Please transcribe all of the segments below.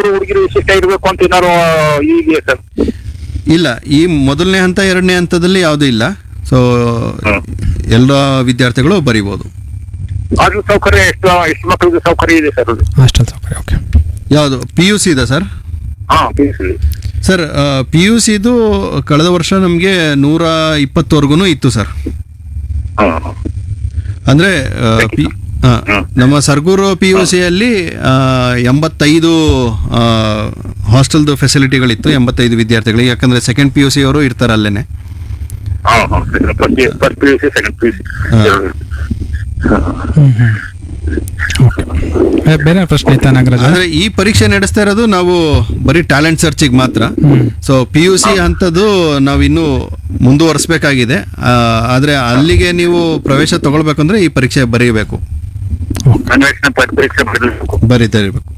ಹುಡುಗರು ಹುಡುಗಿರು ವಿಶಿಷ್ಟ ಇರಬೇಕು ಅಂತ ಏನಾರು ಇದೆಯಾ ಸರ್ ಇಲ್ಲ ಈ ಮೊದಲನೇ ಹಂತ ಎರಡನೇ ಹಂತದಲ್ಲಿ ಯಾವುದೂ ಇಲ್ಲ ಸೊ ಹ್ಮ್. ಎಲ್ಲ ವಿದ್ಯಾರ್ಥಿಗಳು ಬರಿಬೋದು ಹಾಸ್ಟೆಲ್ ಸೌಕರ್ಯ ಎಷ್ಟು ಎಷ್ಟು ಮಕ್ಕಳಿಗೆ ಸೌಕರ್ಯ ಇದೆ ಸರ್ ಅದು ಹಾಸ್ಟೆಲ್ ಸೌಕರ್ಯ ಓಕೆ ಯಾವುದು ಪಿ ಯು ಸಿ ಇದೆ ಸರ್ ಹಾ P U C sir P U ಸಿದು ಕಳೆದ ವರ್ಷ ನಮಗೆ ನೂರ ಇಪ್ಪತ್ತವರೆಗೂ ಇತ್ತು ಸರ್ ಹಾ ಅಂದರೆ ಪಿ ಆ, ಹ್ಮ್. ನಮ್ಮ ಸರ್ಗೂರು ಪಿ ಯು ಸಿಯಲ್ಲಿ ಎಂಬತ್ತೈದು ಹಾಸ್ಟೆಲ್ದು ಫೆಸಿಲಿಟಿಗಳಿತ್ತು ಎಂಬತ್ತೈದು ವಿದ್ಯಾರ್ಥಿಗಳಿಗೆ ಯಾಕಂದರೆ ಸೆಕೆಂಡ್ ಪಿ ಯು ಸಿ ಅವರು ಇರ್ತಾರೆ ಅಲ್ಲೇನೆ ಹಾ ಹಾ first first P U C second P U C ಹಾ. ಹ್ಮ್ ಹ್ಮ್ ಓಕೆ ಏ, ಬೇರೆ ಪ್ರಶ್ನೆ ಐತಾ ನಾಗರಾಜ್ ಅಂದ್ರೆ ಈ ಪರೀಕ್ಷೆ ನಡೆಸ್ತಾ ಇರೋದು ನಾವು ಬರೀ ಟ್ಯಾಲೆಂಟ್ ಸರ್ಚಿಗೆ ಮಾತ್ರ ಸೊ ಪಿ ಯು ಸಿ ಅಂತದ್ದು ನಾವು ಇನ್ನೂ ಮುಂದುವರಿಸಬೇಕಾಗಿದೆ ಆದ್ರೆ ಅಲ್ಲಿಗೆ ನೀವು ಪ್ರವೇಶ ತಗೊಳ್ಬೇಕಂದ್ರೆ ಈ ಪರೀಕ್ಷೆ ಬರೀಬೇಕು ಅನ್ವೇಷಣೆ ಪ- ಪರೀಕ್ಷೆ ಬರಬೇಕು ಬರೀತಾ ಇರಬೇಕು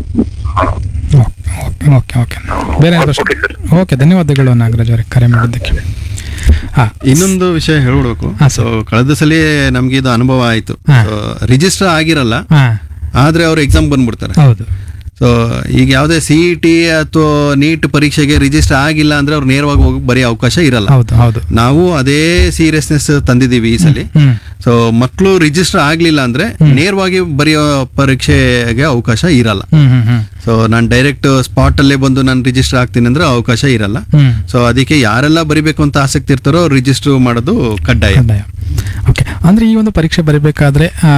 ಓಕೆ ಓಕೆ ಓಕೆ ಬೇರೆ ಏನ್ ಪ್ರಶ್ನೆ ಓಕೆ ಸರ್ ಓಕೆ ಧನ್ಯವಾದಗಳು ನಾಗರಾಜ್ ಅವರೇ ಕರೆ ಮಾಡಿದ್ದಕ್ಕೆ ಹಾ ಇನ್ನೊಂದು ವಿಷಯ ಹೇಳ್ಬೇಕು ಹಾ, ಸೊ ಕಳೆದ ಸಲ ನಮ್ಗೆ ಇದು ಅನುಭವ ಆಯ್ತು ಹಾ. ರಿಜಿಸ್ಟರ್ ಆಗಿರಲ್ಲ ಹಾ ಆದ್ರೆ ಅವ್ರು ಎಕ್ಸಾಮ್ ಬಂದ್ಬಿಡ್ತಾರೆ ಹೌದು ಸೊ ಈಗ ಯಾವುದೇ ಸಿ ಇ ಟಿ ಅಥವಾ ನೀಟ್ ಪರೀಕ್ಷೆಗೆ ರಿಜಿಸ್ಟರ್ ಆಗಿಲ್ಲ ಅಂದ್ರೆ ಅವ್ರು ನೇರವಾಗಿ ಹೋಗಿ ಬರೀ ಅವಕಾಶ ಇರಲ್ಲ ಹೌದು ಹೌದು ನಾವು ಅದೇ ಸೀರಿಯಸ್ನೆಸ್ ತಂದಿದ್ದೀವಿ ಈ ಸಲ ಹ್ಮ್ ಸೊ ಮಕ್ಕಳು ರಿಜಿಸ್ಟರ್ ಆಗ್ಲಿಲ್ಲ ಅಂದ್ರೆ ನೇರವಾಗಿ ಬರೆಯೋ ಪರೀಕ್ಷೆಗೆ ಅವಕಾಶ ಇರಲ್ಲ ಹ್ಮ್ ಹ್ಮ್ ಹ್ಮ್ ಸೊ ನಾನು ಡೈರೆಕ್ಟ್ ಸ್ಪಾಟ್ ಅಲ್ಲೇ ಬಂದು ನಾನು ರಿಜಿಸ್ಟರ್ ಆಗ್ತೀನಿ ಅಂದ್ರೆ ಅವಕಾಶ ಇರಲ್ಲ ಹ್ಮ್ ಸೊ ಅದಕ್ಕೆ ಯಾರೆಲ್ಲ ಬರಿಬೇಕು ಅಂತ ಆಸಕ್ತಿ ಇರ್ತಾರೋ ರಿಜಿಸ್ಟರ್ ಮಾಡೋದು ಕಡ್ಡಾಯ ಕಡ್ಡಾಯ ಓಕೆ ಅಂದ್ರೆ ಈ ಒಂದು ಪರೀಕ್ಷೆ ಬರೀಬೇಕಾದ್ರೆ ಆ,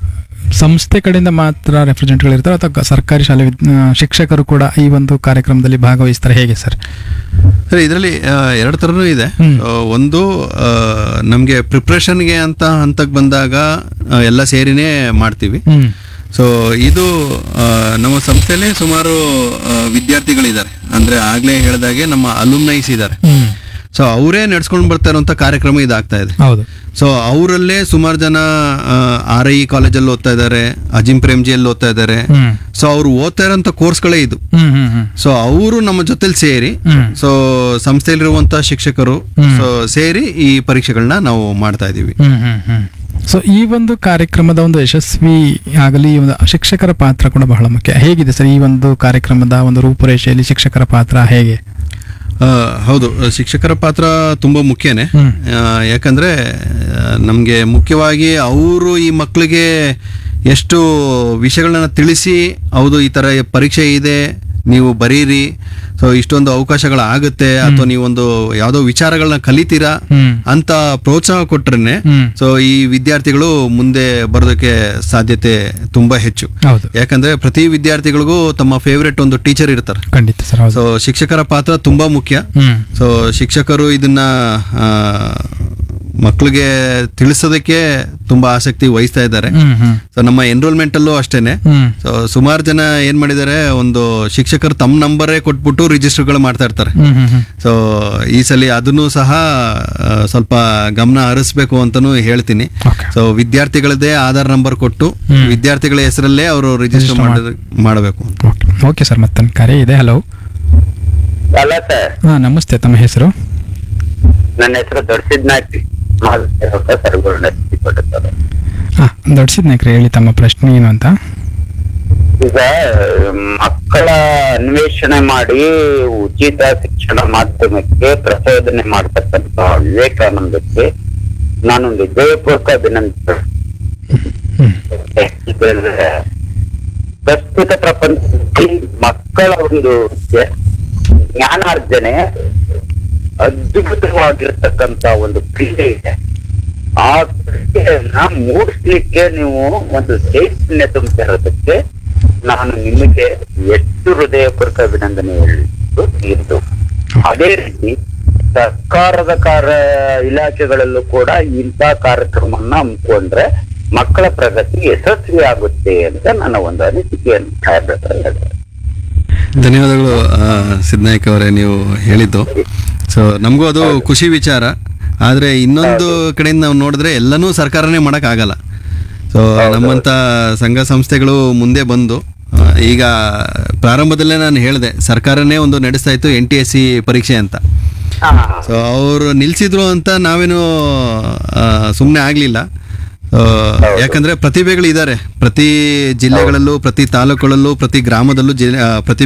ಸಂಸ್ಥೆ ಕಡೆಯಿಂದ ಮಾತ್ರ ರೆಪ್ರೆಸೆಂಟ್ಗಳು ಇರ್ತಾರೆ ಅಥವಾ ಸರ್ಕಾರಿ ಶಾಲೆ ವಿದ್- ಆ, ಶಿಕ್ಷಕರು ಕೂಡ ಈ ಒಂದು ಕಾರ್ಯಕ್ರಮದಲ್ಲಿ ಭಾಗವಹಿಸ್ತಾರೆ ಹೇಗೆ ಸರ್ ಸರಿ ಇದರಲ್ಲಿ ಎರಡು ಥರನೂ ಇದೆ ಹ್ಮ್. ಆ, ಒಂದು ನಮಗೆ ಪ್ರಿಪ್ರೇಷನ್ಗೆ ಅಂತ ಹಂತಕ್ಕೆ ಬಂದಾಗ ಆ, ಎಲ್ಲ ಸೇರಿನೇ ಮಾಡ್ತೀವಿ ಹ್ಮ್ ಸೊ ಇದು ಆ, ನಮ್ಮ ಸಂಸ್ಥೆಯಲ್ಲಿ ಸುಮಾರು ಆ, ವಿದ್ಯಾರ್ಥಿಗಳಿದ್ದಾರೆ ಅಂದ್ರೆ ಆಗ್ಲೇ ಹೇಳಿದಾಗೆ ನಮ್ಮ ಅಲುಮ್ನೈಸ್ ಇದ್ದಾರೆ ಹ್ಮ್ ಸೊ ಅವರೇ ನಡ್ಸ್ಕೊಂಡು ಬರ್ತಾ ಇರುವಂತ ಕಾರ್ಯಕ್ರಮ ಇದಾಗ್ತಾ ಇದೆ ಹೌದು ಸೊ ಅವರಲ್ಲೇ ಸುಮಾರು ಜನ ಆರ್ ಐ ಕಾಲೇಜಲ್ಲಿ ಓದ್ತಾ ಇದ್ದಾರೆ ಅಜಿಂ ಪ್ರೇಮ್ಜಿಯಲ್ಲಿ ಓದ್ತಾ ಇದ್ದಾರೆ ಹ್ಮ್ ಸೊ ಅವ್ರು ಓದ್ತಾ ಇರೋಂಥ ಕೋರ್ಸ್ಗಳೇ ಇದು ಹ್ಮ್ ಹ್ಮ್ ಹ್ಮ್ ಸೊ ಅವರು ನಮ್ಮ ಜೊತೆಲಿ ಸೇರಿ ಹ್ಮ್. ಸೊ ಸಂಸ್ಥೆಯಲ್ಲಿರುವಂತ ಶಿಕ್ಷಕರು ಹ್ಮ್. ಸೊ ಸೇರಿ ಈ ಪರೀಕ್ಷೆಗಳನ್ನ ನಾವು ಮಾಡ್ತಾ ಇದೀವಿ ಹ್ಮ್ ಹ್ಮ್ ಹ್ಮ್ ಸೊ ಈ ಒಂದು ಕಾರ್ಯಕ್ರಮದ ಒಂದು ಯಶಸ್ವಿ ಆಗಲಿ ಈ ಒಂದು ಶಿಕ್ಷಕರ ಪಾತ್ರ ಕೂಡ ಬಹಳ ಮುಖ್ಯ ಹೇಗಿದೆ ಸರ್ ಈ ಒಂದು ಕಾರ್ಯಕ್ರಮದ ಒಂದು ರೂಪುರೇಷೆಯಲ್ಲಿ ಶಿಕ್ಷಕರ ಪಾತ್ರ ಹೇಗೆ ಆ, ಹೌದು ಶಿಕ್ಷಕರ ಪಾತ್ರ ತುಂಬಾ ಮುಖ್ಯನೇ ಹ್ಮ್. ಆ, ಯಾಕಂದ್ರೆ ನಮಗೆ ಮುಖ್ಯವಾಗಿ ಅವರು ಈ ಮಕ್ಕಳಿಗೆ ಎಷ್ಟು ವಿಷಯಗಳನ್ನ ತಿಳಿಸಿ ಹೌದು ಈ ತರ ಪರೀಕ್ಷೆ ಇದೆ ನೀವು ಬರೀರಿ ಸೊ ಇಷ್ಟೊಂದು ಅವಕಾಶಗಳಾಗುತ್ತೆ ಅಥವಾ ನೀವೊಂದು ಯಾವುದೋ ವಿಚಾರಗಳನ್ನ ಕಲಿತೀರಾ ಹ್ಮ್ ಅಂತ ಪ್ರೋತ್ಸಾಹ ಕೊಟ್ರೇನೆ ಹ್ಮ್ ಸೊ ಈ ವಿದ್ಯಾರ್ಥಿಗಳು ಮುಂದೆ ಬರೋದಕ್ಕೆ ಸಾಧ್ಯತೆ ತುಂಬಾ ಹೆಚ್ಚು ಹೌದು ಯಾಕಂದ್ರೆ ಪ್ರತಿ ವಿದ್ಯಾರ್ಥಿಗಳಿಗೂ ತಮ್ಮ ಫೇವ್ರೆಟ್ ಒಂದು ಟೀಚರ್ ಇರ್ತಾರೆ ಖಂಡಿತ ಸರ್ ಹೌದು ಸೊ ಶಿಕ್ಷಕರ ಪಾತ್ರ ತುಂಬಾ ಮುಖ್ಯ ಹ್ಮ್ ಸೊ ಶಿಕ್ಷಕರು ಇದನ್ನ ಆ, ಮಕ್ಕಳಿಗೆ ತಿಳಿಸೋದಕ್ಕೆ ತುಂಬಾ ಆಸಕ್ತಿ ವಹಿಸ್ತಾ ಇದ್ದಾರೆ ಹ್ಮ್ ಹ್ಮ್ ಸೊ ನಮ್ಮ ಎನ್ರೋಲ್ಮೆಂಟ್ ಅಲ್ಲೂ ಅಷ್ಟೇನೆ ಹ್ಮ್ ಸೊ ಸುಮಾರು ಜನ ಏನ್ ಮಾಡಿದ್ದಾರೆ ಒಂದು ಶಿಕ್ಷಕರು ತಮ್ಮ ನಂಬರೇ ಕೊಟ್ಬಿಟ್ಟು ರಿಜಿಸ್ಟರ್ಗಳು ಮಾಡ್ತಾ ಇರ್ತಾರೆ ಹ್ಮ್ ಹ್ಮ್ ಹ್ಮ್ ಸೊ ಈ ಸಲ ಅದನ್ನು ಸಹ ಆ, ಸ್ವಲ್ಪ ಗಮನ ಹರಿಸ್ಬೇಕು ಅಂತಾನು ಹೇಳ್ತೀನಿ ಓಕೆ ಸೊ ವಿದ್ಯಾರ್ಥಿಗಳದ್ದೇ ಆಧಾರ್ ನಂಬರ್ ಕೊಟ್ಟು ಹ್ಮ್. ವಿದ್ಯಾರ್ಥಿಗಳ ಹೆಸರಲ್ಲೇ ಅವರು ರಿಜಿಸ್ಟರ್ ಮಾಡಬೇಕು ಅಂತ ಓಕೆ ಓಕೆ ಸರ್ ಮತ್ತೊಂದು ಕರೆ ಇದೆ ಹಲೋ ಅಲ್ಲ ಸರ್ ಹಾ ನಮಸ್ತೆ ತಮ್ಮ ಹೆಸರು ನನ್ನ ಹೆಸರು ದೊಡ್ಡಸಿದ್ನಾಯ್ತಿ ಸರ್ಗೋಲ್ಡ್ ಕೊಡುತ್ತಾರೆ ಹಾ ದೊಡ್ಡಸಿದ್ ನಾಯ್ಕ್ರೆ ಹೇಳಿ ತಮ್ಮ ಪ್ರಶ್ನೆ ಏನು ಅಂತ ಈಗ ಮಕ್ಕಳ ಅನ್ವೇಷಣೆ ಮಾಡಿ ಉಚಿತ ಶಿಕ್ಷಣ ಮಾಧ್ಯಮಕ್ಕೆ ಪ್ರಚೋದನೆ ಮಾಡತಕ್ಕಂತ ವಿವೇಕಾನಂದಕ್ಕೆ ನಾನು ಹೃದಯಪೂರ್ವಕ ಅಭಿನಂದನೆ ಹ್ಮ್ ಯಾಕಂದ್ರೆ ಪ್ರಸ್ತುತ ಪ್ರಪಂಚದಲ್ಲಿ ಮಕ್ಕಳ ಒಂದು ಜ್ಞ- ಜ್ಞಾನಾರ್ಜನೆ ಅದ್ಭುತವಾಗಿರ್ತಕ್ಕಂತ ಒಂದು ಕ್ರಿಯೆ ಇದೆ ಆ ಕ್ರಿಯೆಯನ್ನ ಮೂಡಿಸ್ಲಿಕ್ಕೆ ನೀವು ಒಂದು ಚೈತನ್ಯ ತುಂಬಿರೋದಕ್ಕೆ ನಾನು ನಿಮಗೆ ಎಷ್ಟು ಹೃದಯಪೂರ್ವಕ ಅಭಿನಂದನೆ ಹೇಳಲು ಇದ್ದು ಅದೇ ರೀತಿ ಸರ್ಕಾರದ ಕಾರ್ಯ ಇಲಾಖೆಗಳಲ್ಲೂ ಕೂಡ ಇಂಥ ಕಾರ್ಯಕ್ರಮವನ್ನ ಹಮ್ಮಿಕೊಂಡ್ರೆ ಮಕ್ಕಳ ಪ್ರಗತಿ ಯಶಸ್ವಿ ಆಗುತ್ತೆ ಅಂತ ನನ್ನ ಒಂದು ಅನಿಸಿಕೆಯನ್ನು ಸಾಹೇಬ್ರ ಹತ್ರ ಹೇಳ್ತಾರೆ ಧನ್ಯವಾದಗಳು ಆ, ಸಿದ್ನಾಯಕ್ ಅವರೇ ನೀವು ಹೇಳಿದ್ದು ಸೊ ನಮಗೂ ಅದು ಖುಷಿ ವಿಚಾರ ಆದರೆ ಇನ್ನೊಂದು ಕಡೆಯಿಂದ ನಾವು ನೋಡಿದ್ರೆ ಎಲ್ಲನೂ ಸರ್ಕಾರನೇ ಮಾಡೋಕ್ಕಾಗಲ್ಲ ಸೊ ನಮ್ಮಂಥ ಸಂಘ ಸಂಸ್ಥೆಗಳು ಮುಂದೆ ಬಂದು ಆ, ಈಗ ಪ್ರಾರಂಭದಲ್ಲೇ ನಾನು ಹೇಳಿದೆ ಸರ್ಕಾರನೇ ಒಂದು ನಡೆಸ್ತಾ ಇತ್ತು ಎನ್ ಟಿ ಎಸ್ ಸಿ ಪರೀಕ್ಷೆ ಅಂತ ಸೊ ಅವರು ನಿಲ್ಸಿದ್ರು ಅಂತ ನಾವೇನು ಸುಮ್ಮನೆ ಆಗಲಿಲ್ಲ ಯಾಕಂದ್ರೆ ಪ್ರತಿಭೆಗಳು ಇದ್ದಾರೆ ಪ್ರತಿ ಜಿಲ್ಲೆಗಳಲ್ಲೂ ಪ್ರತಿ ತಾಲೂಕುಗಳಲ್ಲೂ ಪ್ರತಿ ಗ್ರಾಮದಲ್ಲೂ ಜಿಲ್ಲೆ ಆ, ಪ್ರತಿ